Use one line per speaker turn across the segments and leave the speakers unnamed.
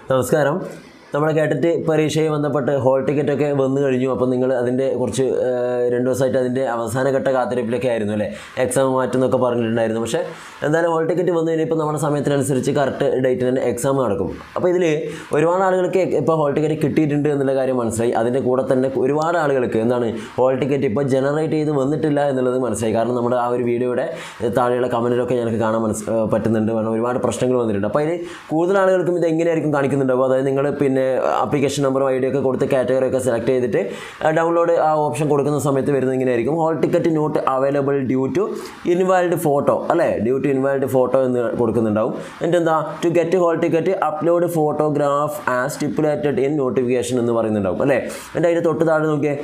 നമസ്കാരം നമ്മുടെ കേട്ടിട്ട് പരീക്ഷയും ബന്ധപ്പെട്ട് ഹോൾ ടിക്കറ്റൊക്കെ വന്നു കഴിഞ്ഞു അപ്പോൾ നിങ്ങൾ അതിൻ്റെ കുറച്ച് ആ, രണ്ട് ദിവസമായിട്ട് അതിൻ്റെ അവസാനഘട്ട കാത്തിരിപ്പിലൊക്കെ ആയിരുന്നു അല്ലേ എക്സാം മാറ്റുന്നൊക്കെ പറഞ്ഞിട്ടുണ്ടായിരുന്നു പക്ഷേ എന്തായാലും ഹോൾ ടിക്കറ്റ് വന്നു കഴിഞ്ഞപ്പോൾ നമ്മുടെ സമയത്തിനനുസരിച്ച് കറക്റ്റ് ഡേറ്റിന് തന്നെ എക്സാം നടക്കും അപ്പോൾ ഇതിൽ ഒരുപാട് ആളുകൾക്ക് ഇപ്പോൾ ഹോൾ ടിക്കറ്റ് കിട്ടിയിട്ടുണ്ട് എന്നുള്ള കാര്യം മനസ്സിലായി അതിൻ്റെ കൂടെ തന്നെ ഒരുപാട് ആളുകൾക്ക് എന്താണ് ഹോൾ ടിക്കറ്റ് ഇപ്പോൾ ജനറേറ്റ് ചെയ്ത് വന്നിട്ടില്ല എന്നുള്ളത് മനസ്സിലായി കാരണം നമ്മുടെ ആ ഒരു വീഡിയോയുടെ താഴെയുള്ള കമൻറ്റിലൊക്കെ ഞങ്ങൾക്ക് കാണാൻ മനസ്സ് ആ, പറ്റുന്നുണ്ട് കാരണം ഒരുപാട് പ്രശ്നങ്ങൾ വന്നിട്ടുണ്ട് അപ്പോൾ അതിൽ കൂടുതൽ ആളുകൾക്കും ഇത് എങ്ങനെയായിരിക്കും കാണിക്കുന്നുണ്ടാവും അതായത് നിങ്ങൾ പിന്നെ ആപ്ലിക്കേഷൻ നമ്പറും ഐ ഡി ഒക്കെ കൊടുത്ത് കാറ്റഗറി ഒക്കെ സെലക്ട് ചെയ്തിട്ട് ഡൗൺലോഡ് ആ ഓപ്ഷൻ കൊടുക്കുന്ന സമയത്ത് വരുന്നത് ഇങ്ങനെയായിരിക്കും hall ticket not available due to invalid photo അല്ലേ ഡ്യൂ ടു ഇൻവാലിഡ് ഫോട്ടോ എന്ന് കൊടുക്കുന്നുണ്ടാവും എന്നിട്ട് എന്താ to get hall ticket upload photograph as stipulated in notification എന്ന് പറയുന്നുണ്ടാവും അല്ലേ എന്നിട്ട് അതിൻ്റെ തൊട്ട് താഴെ നോക്കിയേ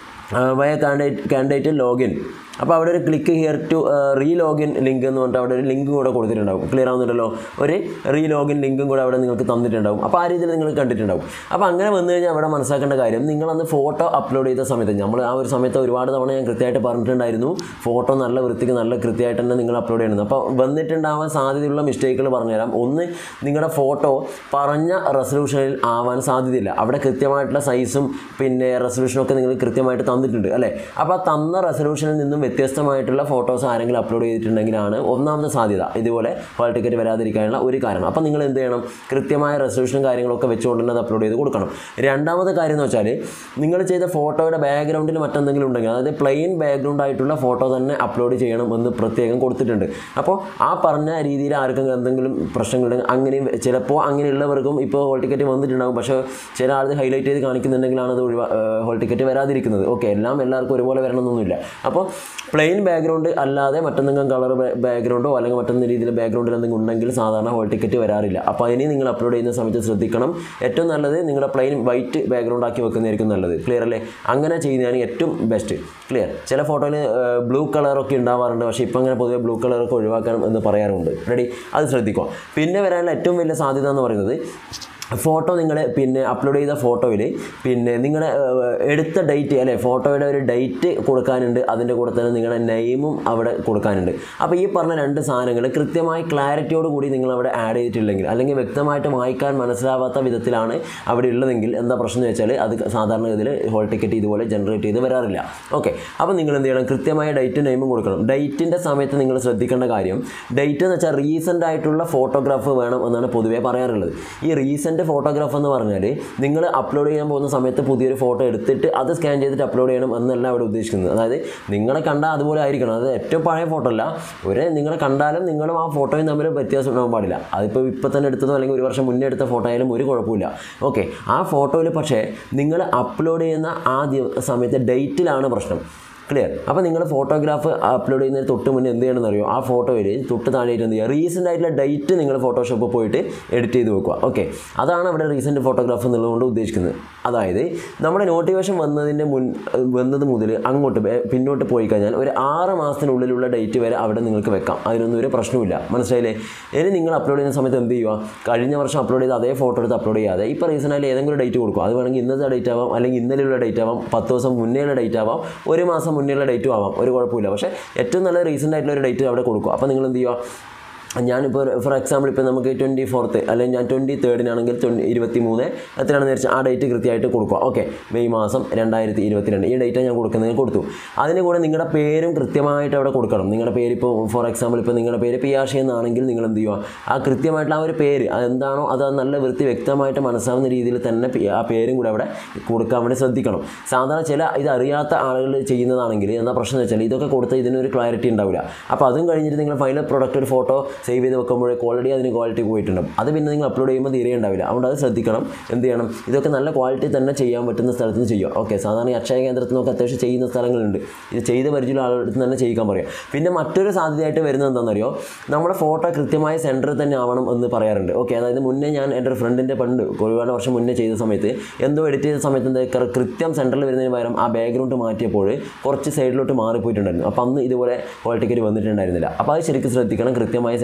വയ കാൻഡിഡേറ്റ് കാൻഡിഡേറ്റ് ലോഗിൻ അപ്പോൾ അവിടെ ഒരു click here to relogin link എന്ന് പറഞ്ഞിട്ട് അവിടെ ഒരു ലിങ്ക് കൂടെ കൊടുത്തിട്ടുണ്ടാവും ക്ലിയർ ആവുന്നുണ്ടല്ലോ ഒരു റീ ലോഗിൻ ലിങ്കും കൂടെ അവിടെ നിങ്ങൾക്ക് തന്നിട്ടുണ്ടാവും അപ്പോൾ ആ രീതിയിൽ നിങ്ങൾ കണ്ടിട്ടുണ്ടാവും അപ്പോൾ അങ്ങനെ വന്നു കഴിഞ്ഞാൽ അവിടെ മനസ്സിലാക്കേണ്ട കാര്യം നിങ്ങളന്ന് ഫോട്ടോ അപ്ലോഡ് ചെയ്ത സമയത്ത് നമ്മൾ ആ ഒരു സമയത്ത് ഒരുപാട് തവണ ഞാൻ കൃത്യമായിട്ട് പറഞ്ഞിട്ടുണ്ടായിരുന്നു ഫോട്ടോ നല്ല വൃത്തിക്ക് നല്ല കൃത്യമായിട്ട് തന്നെ നിങ്ങൾ അപ്ലോഡ് ചെയ്യണം അപ്പോൾ വന്നിട്ടുണ്ടാവാൻ സാധ്യതയുള്ള മിസ്റ്റേക്കുകൾ പറഞ്ഞുതരാം ഒന്ന് നിങ്ങളുടെ ഫോട്ടോ പറഞ്ഞ റെസൊല്യൂഷനിൽ ആവാൻ സാധ്യതയില്ല അവിടെ കൃത്യമായിട്ടുള്ള സൈസും പിന്നെ റെസൊല്യൂഷനും ഒക്കെ നിങ്ങൾ കൃത്യമായിട്ട് തന്നിട്ടുണ്ട് അല്ലേ അപ്പോൾ ആ തന്ന റെസൊല്യൂഷനിൽ നിന്നും വ്യത്യസ്തമായിട്ടുള്ള ഫോട്ടോസ് ആരെങ്കിലും അപ്ലോഡ് ചെയ്തിട്ടുണ്ടെങ്കിലാണ് ഒന്നാമത്തെ സാധ്യത ഇതുപോലെ ഹോൾ ടിക്കറ്റ് വരാതിരിക്കാനുള്ള ഒരു കാരണം അപ്പോൾ നിങ്ങൾ എന്ത് ചെയ്യണം കൃത്യമായ റെസൊല്യൂഷനും കാര്യങ്ങളൊക്കെ വെച്ചുകൊണ്ട് തന്നെ അത് അപ്ലോഡ് ചെയ്ത് കൊടുക്കണം രണ്ടാമത്തെ കാര്യം എന്ന് വെച്ചാൽ നിങ്ങൾ ചെയ്ത ഫോട്ടോയുടെ ബാക്ക്ഗ്രൗണ്ടിൽ മറ്റെന്തെങ്കിലും ഉണ്ടെങ്കിൽ അതായത് പ്ലെയിൻ ബാക്ക്ഗ്രൗണ്ട് ആയിട്ടുള്ള ഫോട്ടോ തന്നെ അപ്ലോഡ് ചെയ്യണം എന്ന് പ്രത്യേകം കൊടുത്തിട്ടുണ്ട് അപ്പോൾ ആ പറഞ്ഞ രീതിയിൽ ആർക്കും എന്തെങ്കിലും പ്രശ്നങ്ങളുണ്ടെങ്കിൽ അങ്ങനെയും ചിലപ്പോൾ അങ്ങനെയുള്ളവർക്കും ഇപ്പോൾ ഹോൾ ടിക്കറ്റ് വന്നിട്ടുണ്ടാകും പക്ഷേ ചില ആൾ ഹൈലൈറ്റ് ചെയ്ത് കാണിക്കുന്നുണ്ടെങ്കിലാണ് അത് ഒഴിവാ ഹോൾ ടിക്കറ്റ് വരാതിരിക്കുന്നത് ഓക്കെ എല്ലാം എല്ലാവർക്കും ഒരുപോലെ വരണമെന്നൊന്നുമില്ല അപ്പോൾ പ്ലെയിൻ ബാക്ക്ഗ്രൗണ്ട് അല്ലാതെ മറ്റെന്തെങ്കിലും കളർ ബാക്ക്ഗ്രൗണ്ടോ അല്ലെങ്കിൽ മറ്റൊന്ന് രീതിയിൽ ബാക്ക്ഗ്രൗണ്ടിൽ എന്തെങ്കിലും ഉണ്ടെങ്കിൽ സാധാരണ ഹോൾ ടിക്കറ്റ് വരാറില്ല അപ്പോൾ അതിന് നിങ്ങൾ അപ്ലോഡ് ചെയ്യുന്ന സമയത്ത് ശ്രദ്ധിക്കണം ഏറ്റവും നല്ലത് നിങ്ങളുടെ പ്ലെയിൻ വൈറ്റ് ബാക്ക്ഗ്രൗണ്ട് ആക്കി വെക്കുന്നതായിരിക്കും നല്ലത് ക്ലിയർ അല്ലേ അങ്ങനെ ചെയ്യുന്നതാണ് ഏറ്റവും ബെസ്റ്റ് ക്ലിയർ ചില ഫോട്ടോയിൽ ബ്ലൂ കളറൊക്കെ ഉണ്ടാവാറുണ്ട് പക്ഷേ ഇപ്പം അങ്ങനെ പൊതുവെ ബ്ലൂ കളറൊക്കെ ഒഴിവാക്കണം എന്ന് പറയാറുണ്ട് റെഡി അത് ശ്രദ്ധിക്കുക പിന്നെ വരാനുള്ള ഏറ്റവും വലിയ സാധ്യത എന്ന് പറയുന്നത് ഫോട്ടോ നിങ്ങൾ പിന്നെ അപ്ലോഡ് ചെയ്ത ഫോട്ടോയിൽ പിന്നെ നിങ്ങളുടെ എടുത്ത ഡേറ്റ് അല്ലെ ഫോട്ടോയുടെ ഒരു ഡേറ്റ് കൊടുക്കാനുണ്ട് അതിൻ്റെ കൂടെ തന്നെ നിങ്ങളുടെ നെയിമും അവിടെ കൊടുക്കാനുണ്ട് അപ്പോൾ ഈ പറഞ്ഞ രണ്ട് സാധനങ്ങൾ കൃത്യമായി ക്ലാരിറ്റിയോട് കൂടി നിങ്ങൾ അവിടെ ആഡ് ചെയ്തിട്ടില്ലെങ്കിൽ അല്ലെങ്കിൽ വ്യക്തമായിട്ട് വായിക്കാൻ മനസ്സിലാവാത്ത വിധത്തിലാണ് അവിടെ ഉള്ളതെങ്കിൽ എന്താ പ്രശ്നം എന്ന് വെച്ചാൽ അത് സാധാരണഗതിയിൽ ഹോൾ ടിക്കറ്റ് ഇതുപോലെ ജനറേറ്റ് ചെയ്ത് വരാറില്ല ഓക്കെ അപ്പോൾ നിങ്ങൾ എന്ത് ചെയ്യണം കൃത്യമായ ഡേറ്റ് നെയിമും കൊടുക്കണം ഡേറ്റിൻ്റെ സമയത്ത് നിങ്ങൾ ശ്രദ്ധിക്കേണ്ട കാര്യം ഡേറ്റ് എന്ന് വെച്ചാൽ റീസെൻ്റ് ആയിട്ടുള്ള ഫോട്ടോഗ്രാഫ് വേണം എന്നാണ് പൊതുവേ പറയാറുള്ളത് ഈ റീസെൻ്റ് ഫോട്ടോഗ്രാഫ് എന്ന് പറഞ്ഞാൽ നിങ്ങൾ അപ്ലോഡ് ചെയ്യാൻ പോകുന്ന സമയത്ത് പുതിയൊരു ഫോട്ടോ എടുത്തിട്ട് അത് സ്കാൻ ചെയ്തിട്ട് അപ്ലോഡ് ചെയ്യണം എന്നല്ല അവിടെ ഉദ്ദേശിക്കുന്നത് അതായത് നിങ്ങളെ കണ്ടാൽ അതുപോലെ ആയിരിക്കണം അത് ഏറ്റവും പഴയ ഫോട്ടോ അല്ല ഒരു നിങ്ങളെ കണ്ടാലും നിങ്ങളും ആ ഫോട്ടോയും തമ്മിൽ വ്യത്യാസം ഉണ്ടാകാൻ പാടില്ല അതിപ്പോൾ ഇപ്പോൾ തന്നെ എടുത്തതോ അല്ലെങ്കിൽ ഒരു വർഷം മുന്നേ എടുത്ത ഫോട്ടോ ആയാലും ഒരു കുഴപ്പമില്ല ഓക്കെ ആ ഫോട്ടോയിൽ പക്ഷേ നിങ്ങൾ അപ്ലോഡ് ചെയ്യുന്ന ആ ദിവ- സമയത്തെ ഡേറ്റിലാണ് പ്രശ്നം ക്ലിയർ അപ്പോൾ നിങ്ങൾ ഫോട്ടോഗ്രാഫ് അപ്ലോഡ് ചെയ്യുന്നതിന് തൊട്ട് മുന്നേ എന്ത് ചെയ്യണമെന്ന് അറിയോ ആ ഫോട്ടോയിൽ തൊട്ട് താഴെയായിട്ട് എന്ത് ചെയ്യുക റീസെൻ്റ് ആയിട്ടുള്ള ഡേറ്റ് നിങ്ങൾ ഫോട്ടോഷോപ്പിൽ പോയിട്ട് എഡിറ്റ് ചെയ്ത് വെക്കുക ഓക്കെ അതാണ് അവിടെ റീസെൻറ്റ് ഫോട്ടോഗ്രാഫ് എന്നുള്ളതുകൊണ്ട് ഉദ്ദേശിക്കുന്നത് അതായത് നമ്മുടെ നോട്ടിഫിക്കേഷൻ വന്നതിൻ്റെ മുൻ വന്നത് മുതൽ അങ്ങോട്ട് ബേ- പിന്നോട്ട് പോയി കഴിഞ്ഞാൽ ഒരു ആറ് മാസത്തിനുള്ളിലുള്ള ഡേറ്റ് വരെ അവിടെ നിങ്ങൾക്ക് വെക്കാം അതിനൊന്നും ഒരു പ്രശ്നമില്ല മനസ്സിലായില്ലേ ഇനി നിങ്ങൾ അപ്ലോഡ് ചെയ്യുന്ന സമയത്ത് എന്ത് ചെയ്യുക കഴിഞ്ഞ വർഷം അപ്ലോഡ് ചെയ്ത അതേ ഫോട്ടോ എടുത്ത് അപ്ലോഡ് ചെയ്യാതെ ഇപ്പോൾ റീസെൻ്റായിട്ട് ഏതെങ്കിലും ഡേറ്റ് കൊടുക്കും അത് വേണമെങ്കിൽ ഇന്നത്തെ ഡേറ്റ് ആവാം അല്ലെങ്കിൽ ഇന്നലെയുള്ള ഡേറ്റ് ആവാം പത്ത് ദിവസം മുന്നേയുള്ള ഡേറ്റ് ആവാം ഒരു മാസം മുന്നേയുള്ള ഡേറ്റും ആവാം ഒരു കുഴപ്പമില്ല പക്ഷേ ഏറ്റവും നല്ല റീസെൻ്റ് ആയിട്ടുള്ള ഒരു ഡേറ്റ് അവിടെ കൊടുക്കും അപ്പോൾ നിങ്ങൾ എന്ത് ചെയ്യുക ഞാനിപ്പോൾ ഫോർ എക്സാമ്പിൾ ഇപ്പോൾ നമുക്ക് ട്വൻറ്റി ഫോർത്ത് അല്ലെങ്കിൽ ഞാൻ ട്വൻറ്റി തേർഡിനാണെങ്കിൽ ട്വൻറ്റി ഇരുപത്തി മൂന്ന് എത്രയാണെന്ന് വെച്ചാൽ ആ ഡേറ്റ് കൃത്യമായിട്ട് കൊടുക്കുക ഓക്കെ മെയ് മാസം രണ്ടായിരത്തി ഇരുപത്തിരണ്ട് ഈ ഡേറ്റ് ഞാൻ കൊടുക്കുന്നത് കൊടുത്തു അതിന് കൂടെ നിങ്ങളുടെ പേരും കൃത്യമായിട്ട് അവിടെ കൊടുക്കണം നിങ്ങളുടെ പേര് ഇപ്പോൾ ഫോർ എക്സാമ്പിൾ ഇപ്പോൾ നിങ്ങളുടെ പേര് പിയാഷി എന്നാണെങ്കിൽ നിങ്ങൾ എന്ത് ചെയ്യുക ആ കൃത്യമായിട്ടുള്ള ആ ഒരു പേര് അതെന്താണോ അത് നല്ല വൃത്തി വ്യക്തമായിട്ട് മനസ്സാവുന്ന രീതിയിൽ തന്നെ പി- ആ പേരും കൂടെ അവിടെ കൊടുക്കാൻ വേണ്ടി ശ്രദ്ധിക്കണം സാധാരണ ചില ഇത് അറിയാത്ത ആളുകൾ ചെയ്യുന്നതാണെങ്കിൽ എന്താ പ്രശ്നം എന്ന് വെച്ചാൽ ഇതൊക്കെ കൊടുത്താൽ ഇതിനൊരു ക്ലാരിറ്റി ഉണ്ടാവില്ല അപ്പോൾ അതും കഴിഞ്ഞിട്ട് നിങ്ങൾ ഫൈനൽ പ്രോഡക്റ്റ് ഒരു ഫോട്ടോ സേവ് ചെയ്ത് വെക്കുമ്പോഴേക്ക് ഓൾറെഡി അതിന് ക്വാളിറ്റി പോയിട്ടുണ്ടാവും അത് പിന്നെ നിങ്ങൾ അപ്ലോഡ് ചെയ്യുമ്പോൾ തീരെ ഉണ്ടാവില്ല അതുകൊണ്ട് അത് ശ്രദ്ധിക്കണം എന്ത് ചെയ്യണം ഇതൊക്കെ നല്ല ക്വാളിറ്റി തന്നെ ചെയ്യാൻ പറ്റുന്ന സ്ഥലത്ത് നിന്ന് ചെയ്യുക ഓക്കെ സാധാരണ ഈ അക്ഷയ കേന്ദ്രത്തിൽ നിന്നൊക്കെ അത്യാവശ്യം ചെയ്യുന്ന സ്ഥലങ്ങളുണ്ട് ഇത് ചെയ്ത് പരിചയമുള്ള ആളുടെ തന്നെ ചെയ്യിക്കാൻ പറയാം പിന്നെ മറ്റൊരു സാധ്യതയായിട്ട് വരുന്നത് എന്താണെന്നറിയോ നമ്മുടെ ഫോട്ടോ കൃത്യമായ സെൻറ്ററിൽ തന്നെ ആവണം എന്ന് പറയാറുണ്ട് ഓക്കെ അതായത് മുന്നേ ഞാൻ എൻ്റെ ഒരു ഫ്രണ്ടിൻ്റെ പണ്ട് ഒരുപാട് വർഷം മുന്നേ ചെയ്ത സമയത്ത് എന്തോ എഡിറ്റ് ചെയ്ത സമയത്ത് എന്താ കൃ- കൃത്യം സെൻറ്ററിൽ വരുന്നതിന് പകരം ആ ബാക്ക്ഗ്രൗണ്ട് മാറ്റിയപ്പോൾ കുറച്ച് സൈഡിലോട്ട് മാറിപ്പോയിട്ടുണ്ടായിരുന്നു അപ്പോൾ അന്ന് ഇതുപോലെ ഹോൾ ടിക്കറ്റ് വന്നിട്ടുണ്ടായിരുന്നില്ല അപ്പോൾ അത് ശരിക്കും ശ്രദ്ധിക്കണം കൃത്യമായ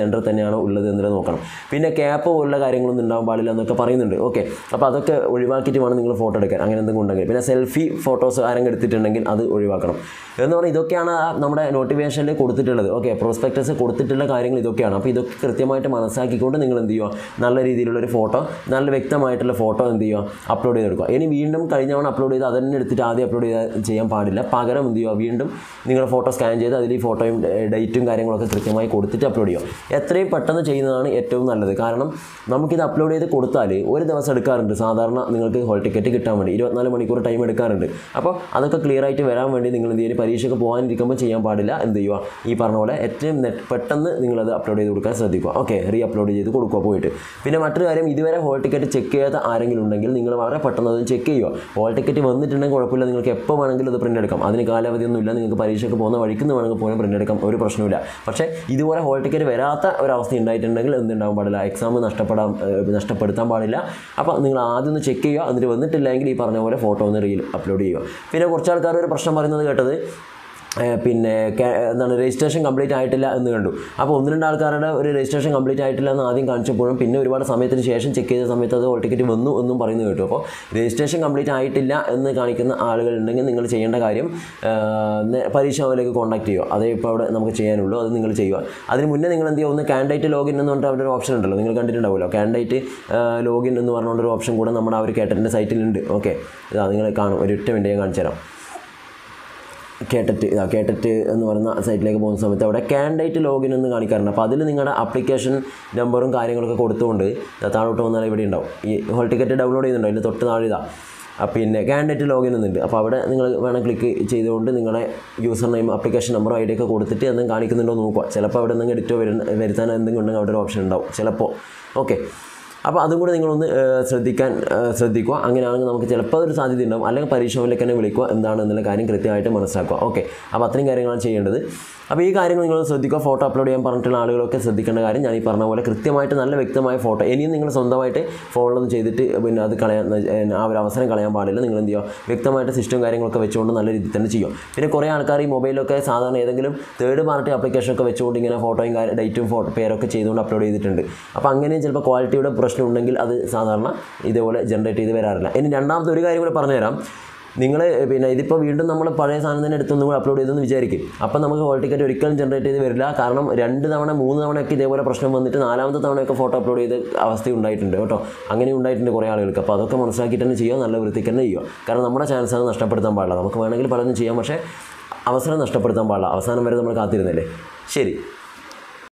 ജെൻഡർ തന്നെയാണോ ഉള്ളത് എന്നുള്ളത് നോക്കണം പിന്നെ ക്യാപ്പ് പോലുള്ള കാര്യങ്ങളൊന്നും ഉണ്ടാവാൻ പാടില്ല എന്നൊക്കെ പറയുന്നുണ്ട് ഓക്കെ അപ്പോൾ അതൊക്കെ ഒഴിവാക്കിയിട്ട് വേണം നിങ്ങൾ ഫോട്ടോ എടുക്കാൻ അങ്ങനെ എന്തെങ്കിലും ഉണ്ടെങ്കിൽ പിന്നെ സെൽഫി ഫോട്ടോസ് ആരെങ്കിലും എടുത്തിട്ടുണ്ടെങ്കിൽ അത് ഒഴിവാക്കണം എന്ന് പറഞ്ഞാൽ ഇതൊക്കെയാണ് ആ നമ്മുടെ നോട്ടിഫിക്കേഷനിൽ കൊടുത്തിട്ടുള്ളത് ഓക്കെ പ്രോസ്പെക്ടസ് കൊടുത്തിട്ടുള്ള കാര്യങ്ങൾ ഇതൊക്കെയാണ് അപ്പോൾ ഇതൊക്കെ കൃത്യമായിട്ട് മനസ്സിലാക്കിക്കൊണ്ട് നിങ്ങൾ എന്ത് ചെയ്യുക നല്ല രീതിയിലുള്ള ഒരു ഫോട്ടോ നല്ല വ്യക്തമായിട്ടുള്ള ഫോട്ടോ എന്ത് ചെയ്യുക അപ്ലോഡ് ചെയ്തെടുക്കുക ഇനി വീണ്ടും കഴിഞ്ഞ തവണ അപ്ലോഡ് ചെയ്ത് അതന്നെ എടുത്തിട്ട് ആദ്യം അപ്ലോഡ് ചെയ്ത് ചെയ്യാൻ പാടില്ല പകരം എന്ത് ചെയ്യുക വീണ്ടും നിങ്ങളുടെ ഫോട്ടോ സ്കാൻ ചെയ്ത് അതിൽ ഈ ഫോട്ടോയും ഡേറ്റും കാര്യങ്ങളൊക്കെ കൃത്യമായി കൊടുത്തിട്ട് അപ്ലോഡ് ചെയ്യുക എത്രയും പെട്ടെന്ന് ചെയ്യുന്നതാണ് ഏറ്റവും നല്ലത് കാരണം നമുക്കിത് അപ്ലോഡ് ചെയ്ത് കൊടുത്താൽ ഒരു ദിവസം എടുക്കാറുണ്ട് സാധാരണ നിങ്ങൾക്ക് ഹോൾ ടിക്കറ്റ് കിട്ടാൻ വേണ്ടി ഇരുപത്തിനാല് മണിക്കൂർ ടൈം എടുക്കാറുണ്ട് അപ്പോൾ അതൊക്കെ ക്ലിയർ ആയിട്ട് വരാൻ വേണ്ടി നിങ്ങൾ എന്ത് ചെയ്യുക പരീക്ഷയ്ക്ക് പോകാനിരിക്കുമ്പോൾ ചെയ്യാൻ പാടില്ല എന്ത് ചെയ്യുക ഈ പറഞ്ഞ പോലെ ഏറ്റവും നെ- പെട്ടെന്ന് നിങ്ങളത് അപ്ലോഡ് ചെയ്ത് കൊടുക്കാൻ ശ്രദ്ധിക്കുക ഓക്കെ റീ അപ്ലോഡ് ചെയ്ത് കൊടുക്കുക പോയിട്ട് പിന്നെ മറ്റൊരു കാര്യം ഇതുവരെ ഹോൾ ടിക്കറ്റ് ചെക്ക് ചെയ്യാത്ത ആരെങ്കിലും ഉണ്ടെങ്കിൽ നിങ്ങൾ വളരെ പെട്ടെന്ന് അത് ചെക്ക് ചെയ്യുക ഹോൾ ടിക്കറ്റ് വന്നിട്ടുണ്ടെങ്കിൽ കുഴപ്പമില്ല നിങ്ങൾക്ക് എപ്പോൾ വേണമെങ്കിലും അത് പ്രിൻ്റ് എടുക്കാം അതിന് കാലാവധിയൊന്നുമില്ല നിങ്ങൾക്ക് പരീക്ഷയ്ക്ക് പോകുന്ന വഴിക്ക് നിന്ന് വേണമെങ്കിൽ പോലും പ്രിൻ്റ് എടുക്കാം ഒരു പ്രശ്നമില്ല പക്ഷേ ഇതുപോലെ ഹോൾ ടിക്കറ്റ് വരാത്ത ഒരവസ്ഥ ഉണ്ടായിട്ടുണ്ടെങ്കിൽ എന്തുണ്ടാവാൻ പാടില്ല എക്സാം നഷ്ടപ്പെടാൻ ഏഹ്, നഷ്ടപ്പെടുത്താൻ പാടില്ല അപ്പോൾ നിങ്ങൾ ആദ്യം ഒന്ന് ചെക്ക് ചെയ്യുക എന്നിട്ട് വന്നിട്ടില്ലെങ്കിൽ ഈ പറഞ്ഞ പോലെ ഫോട്ടോ ഒന്ന് റീൽ അപ്ലോഡ് ചെയ്യുക പിന്നെ കുറച്ച് ആൾക്കാർ ഒരു പ്രശ്നം പറയുന്നത് കേട്ടത് ഏഹ് പിന്നെ കെ- എന്താണ് രജിസ്ട്രേഷൻ കംപ്ലീറ്റ് ആയിട്ടില്ല എന്ന് കണ്ടു അപ്പോൾ ഒന്ന് രണ്ട് ആൾക്കാരുടെ ഒരു രജിസ്ട്രേഷൻ കംപ്ലീറ്റ് ആയിട്ടില്ല എന്ന് ആദ്യം കാണിച്ചപ്പോഴും പിന്നെ ഒരുപാട് സമയത്തിന് ശേഷം ചെക്ക് ചെയ്ത സമയത്ത് അത് ഹോൾ ടിക്കറ്റ് വന്നു എന്നും പറയുന്നത് കേട്ടു അപ്പോൾ രജിസ്ട്രേഷൻ കംപ്ലീറ്റ് ആയിട്ടില്ല എന്ന് കാണിക്കുന്ന ആളുകൾ ഉണ്ടെങ്കിൽ നിങ്ങൾ ചെയ്യേണ്ട കാര്യം ഏഹ്, നേ- പരീക്ഷ ഭവനിലേക്ക് കോൺടാക്ട് ചെയ്യുക അതേ ഇപ്പോൾ അവിടെ നമുക്ക് ചെയ്യാനുള്ളൂ അത് നിങ്ങൾ ചെയ്യുക അതിന് മുന്നേ നിങ്ങൾ എന്ത് ചെയ്യുക ഒന്ന് കാൻഡൈറ്റ് ലോഗിൻ എന്ന് പറഞ്ഞിട്ട് അവിടെ ഒരു ഓപ്ഷൻ ഉണ്ടല്ലോ നിങ്ങൾ കണ്ടിട്ടുണ്ടാവുമല്ലോ കാൻഡൈറ്റ് ലോഗിൻ എന്ന് പറഞ്ഞുകൊണ്ടൊരു ഓപ്ഷൻ കൂടെ നമ്മുടെ ആ ഒരു കേട്ടറ്റിൻ്റെ സൈറ്റിലുണ്ട് ഓക്കെ ഇതാ നിങ്ങൾ കാണും ഒരു ഒറ്റ മിനിറ്റ് ഞാൻ കാണിച്ചു തരാം കേട്ടറ്റ് ഇതാ കേട്ടറ്റ് എന്ന് പറയുന്ന സൈറ്റിലേക്ക് പോകുന്ന സമയത്ത് അവിടെ കാൻഡൈറ്റ് ലോഗിൻ എന്ന് കാണിക്കാറുണ്ട് അപ്പോൾ അതിൽ നിങ്ങളുടെ ആപ്ലിക്കേഷൻ നമ്പറും കാര്യങ്ങളൊക്കെ കൊടുത്തുകൊണ്ട് ദാ താഴോട്ട് വന്നാൽ ഇവിടെ ഉണ്ടാവും ഈ ഹോൾ ടിക്കറ്റ് ഡൗൺലോഡ് ചെയ്യുന്നുണ്ടോ അതിൻ്റെ തൊട്ട് താഴെ ഇതാ ആ പിന്നെ കാൻഡൈറ്റ് ലോഗിൻ എന്നുണ്ട് അപ്പോൾ അവിടെ നിങ്ങൾ വേണം ക്ലിക്ക് ചെയ്തുകൊണ്ട് നിങ്ങളുടെ യൂസർ നെയിം ആപ്ലിക്കേഷൻ നമ്പറും ഐ ഡി ഒക്കെ കൊടുത്തിട്ട് എന്തെങ്കിലും കാണിക്കുന്നുണ്ടോ എന്ന് നോക്കുക ചിലപ്പോൾ അവിടെ എന്തെങ്കിലും എഡിറ്റോ വരുന്ന വരുത്താൻ എന്തെങ്കിലും ഉണ്ടെങ്കിൽ അവിടെ ഒരു ഓപ്ഷൻ ഉണ്ടാവും ചിലപ്പോൾ ഓക്കെ അപ്പോൾ അതും കൂടെ നിങ്ങളൊന്ന് ഏഹ്, ശ്രദ്ധിക്കാൻ ഏഹ്, ശ്രദ്ധിക്കുക അങ്ങനെയാണെങ്കിൽ നമുക്ക് ചിലപ്പോൾ ഒരു സാധ്യത ഉണ്ടാവും അല്ലെങ്കിൽ പരീക്ഷയിലേക്ക് തന്നെ വിളിക്കുക എന്താണ് എന്നുള്ള കാര്യം കൃത്യമായിട്ട് മനസ്സിലാക്കുക ഓക്കെ അപ്പോൾ അത്രയും കാര്യങ്ങളാണ് ചെയ്യേണ്ടത് അപ്പോൾ ഈ കാര്യങ്ങൾ നിങ്ങൾ ശ്രദ്ധിക്കുക ഫോട്ടോ അപ്ലോഡ് ചെയ്യാൻ പറഞ്ഞിട്ടുള്ള ആളുകളൊക്കെ ശ്രദ്ധിക്കേണ്ട കാര്യം ഞാൻ ഈ പറഞ്ഞ പോലെ കൃത്യമായിട്ട് നല്ല വ്യക്തമായ ഫോട്ടോ ഇനിയും നിങ്ങൾ സ്വന്തമായിട്ട് ഫോണിലൊന്നും ചെയ്തിട്ട് പിന്നെ അത് കളയാൻ ഏഹ്, ആ ഒരു അവസരം കളയാൻ പാടില്ല നിങ്ങൾ എന്ത് ചെയ്യുക വ്യക്തമായിട്ട് സിസ്റ്റം കാര്യങ്ങളൊക്കെ വെച്ചുകൊണ്ട് നല്ല രീതിയിൽ തന്നെ ചെയ്യും പിന്നെ കുറേ ആൾക്കാർ ഈ മൊബൈലൊക്കെ സാധാരണ ഏതെങ്കിലും തേർഡ് പാർട്ടി ആപ്ലിക്കേഷൻ ഒക്കെ വെച്ചുകൊണ്ട് ഇങ്ങനെ ഫോട്ടോയും കാര്യം ഡേറ്റും ഫോട്ടോ പേരൊക്കെ ചെയ്തുകൊണ്ട് അപ്ലോഡ് ചെയ്തിട്ടുണ്ട് അപ്പോൾ അങ്ങനെയും ചിലപ്പോൾ ക്വാളിറ്റിയുടെ പ്രശ്നം ഉണ്ടെങ്കിൽ അത് സാധാരണ ഇതേപോലെ ജനറേറ്റ് ചെയ്ത് വരാറില്ല ഇനി രണ്ടാമത്തെ ഒരു കാര്യം കൂടെ പറഞ്ഞുതരാം നിങ്ങൾ പിന്നെ ഇതിപ്പോൾ വീണ്ടും നമ്മൾ പഴയ സാധനം തന്നെ എടുത്തൊന്നും കൂടെ അപ്ലോഡ് ചെയ്തെന്ന് വിചാരിക്കും അപ്പം നമുക്ക് ഹോൾ ടിക്കറ്റ് ഒരിക്കലും ജനറേറ്റ് ചെയ്ത് വരില്ല കാരണം രണ്ട് തവണ മൂന്ന് തവണയൊക്കെ ഇതേപോലെ പ്രശ്നം വന്നിട്ട് നാലാമത്തെ തവണയൊക്കെ ഫോട്ടോ അപ്ലോഡ് ചെയ്ത് അവസ്ഥ ഉണ്ടായിട്ടുണ്ട് കേട്ടോ അങ്ങനെ ഉണ്ടായിട്ടുണ്ട് കുറേ ആളുകൾക്ക് അപ്പോൾ അതൊക്കെ മനസ്സിലാക്കിയിട്ട് തന്നെ ചെയ്യുക നല്ല വൃത്തിക്ക് തന്നെ ചെയ്യുക കാരണം നമ്മുടെ ചാൻസ് അത് നഷ്ടപ്പെടുത്താൻ പാടില്ല നമുക്ക് വേണമെങ്കിൽ പലതും ചെയ്യാം പക്ഷേ അവസരം നഷ്ടപ്പെടുത്താൻ പാടില്ല അവസാനം വരെ നമ്മൾ കാത്തിരുന്നില്ലേ ശരി